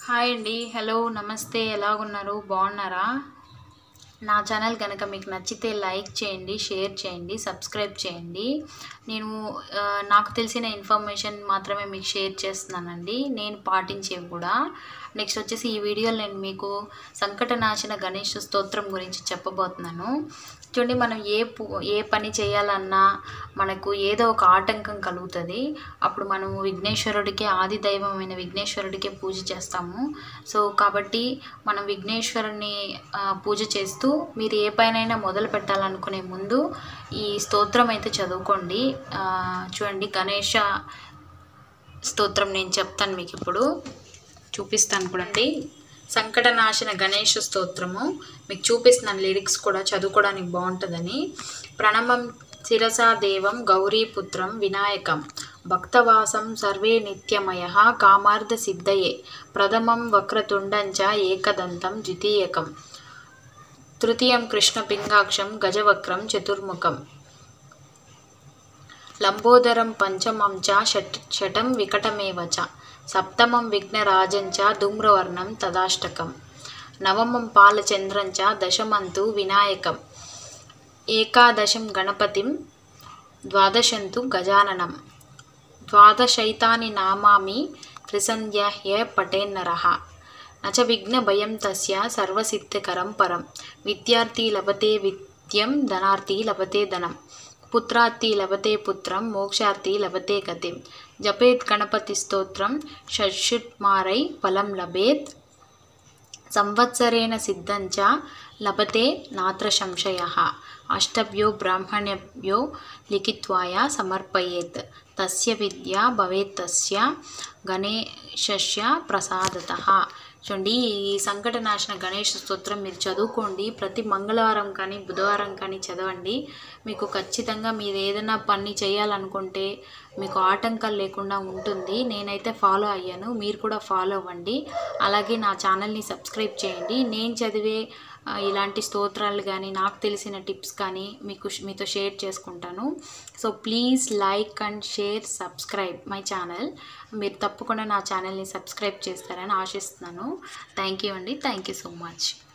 hi అండి hello నమస్తే ఎలాగున్నారు బాగున్నారా నా ఛానల్ కనుక మీకు నచ్చితే లైక్ చేయండి షేర్ చేయండి సబ్స్క్రైబ్ చేయండి నేను ఆ, నాకు తెలిసిన ఇన్ఫర్మేషన్ మాత్రమే మీకు షేర్ చేస్తున్నానండి నేను పాటించేవి కూడా నెక్స్ట్ వచ్చేసి ఈ వీడియోలో నేను మీకు సంకటనాశన గణేష్ స్తోత్రం గురించి చెప్పబోతున్నాను చూడండి మనం ఏ పు ఏ పని చేయాలన్నా మనకు ఏదో ఒక ఆటంకం కలుగుతుంది అప్పుడు మనము విఘ్నేశ్వరుడికి ఆది దైవమైన విఘ్నేశ్వరుడికే పూజ చేస్తాము సో కాబట్టి మనం విఘ్నేశ్వరుని ఆ, పూజ చేస్తూ మీరు ఏ పైనైనా మొదలు పెట్టాలనుకునే ముందు ఈ స్తోత్రం అయితే చదువుకోండి ఆ, చూడండి గణేష స్తోత్రం నేను చెప్తాను మీకు ఇప్పుడు చూపిస్తాను చూడండి సంకటనాశన గణేష స్తోత్రము మీకు చూపిస్తున్నాను లిరిక్స్ కూడా చదువుకోవడానికి బాగుంటుందని ప్రణమం శిరసా దేవం గౌరీపుత్రం వినాయకం భక్తవాసం సర్వే నిత్యమయ కామార్థ సిద్ధయే ప్రథమం వక్రతుండంచ ఏకదంతం ద్వితీయకం తృతీయం కృష్ణపింగాక్షం గజవక్రం చతుర్ముఖం లంబోదరం పంచమం చ షట్ షటం వికటమేవ చ సప్తమం విఘ్నరాజం చ ధూమ్రవర్ణం తదాష్టకం నవమం పాలచంద్రం చ దశమంతు వినాయకం ఏకాదశం గణపతిం ద్వాదశంతు గజాననం ద్వాదశైతాని నామామి త్రిసంధ్య హ్య పటేన్నరః నచ విఘ్న భయం తస్య సర్వసిద్ధికరం పరం విద్యార్థి లభతే విద్యం ధనార్థి లభతే ధనం పుత్రార్థి లభతే పుత్రం మోక్షార్థి లభతే గతిం జపేత్ గణపతి స్తోత్రం షట్మారై ఫలం లభేత్ సంవత్సరేణ సిద్ధంచ లభతే నాత్ర సంశయ అష్టభ్యో బ్రాహ్మణ్యభ్యో లిఖిత్వాయ సమర్పయేత్ తస్య విద్య భవేత్ తస్య గణేశస్య ప్రసాదత చూడండి ఈ సంకటనాశన గణేష్ స్తోత్రం మీరు చదువుకోండి ప్రతి మంగళవారం కానీ బుధవారం కానీ చదవండి మీకు ఖచ్చితంగా మీరు ఏదైనా పని చేయాలనుకుంటే మీకు ఆటంకాలు లేకుండా ఉంటుంది నేనైతే ఫాలో అయ్యాను మీరు కూడా ఫాలో అవ్వండి అలాగే నా ఛానల్ని సబ్స్క్రైబ్ చేయండి నేను చదివే ఆ, ఇలాంటి స్తోత్రాలు కానీ నాకు తెలిసిన టిప్స్ కానీ మీకు మీతో షేర్ చేసుకుంటాను so please like and share subscribe my channel మీరు తప్పకుండా నా ఛానల్ని సబ్స్క్రైబ్ చేస్తారని ఆశిస్తున్నాను థ్యాంక్ యూ అండి థ్యాంక్ యూ సో మచ్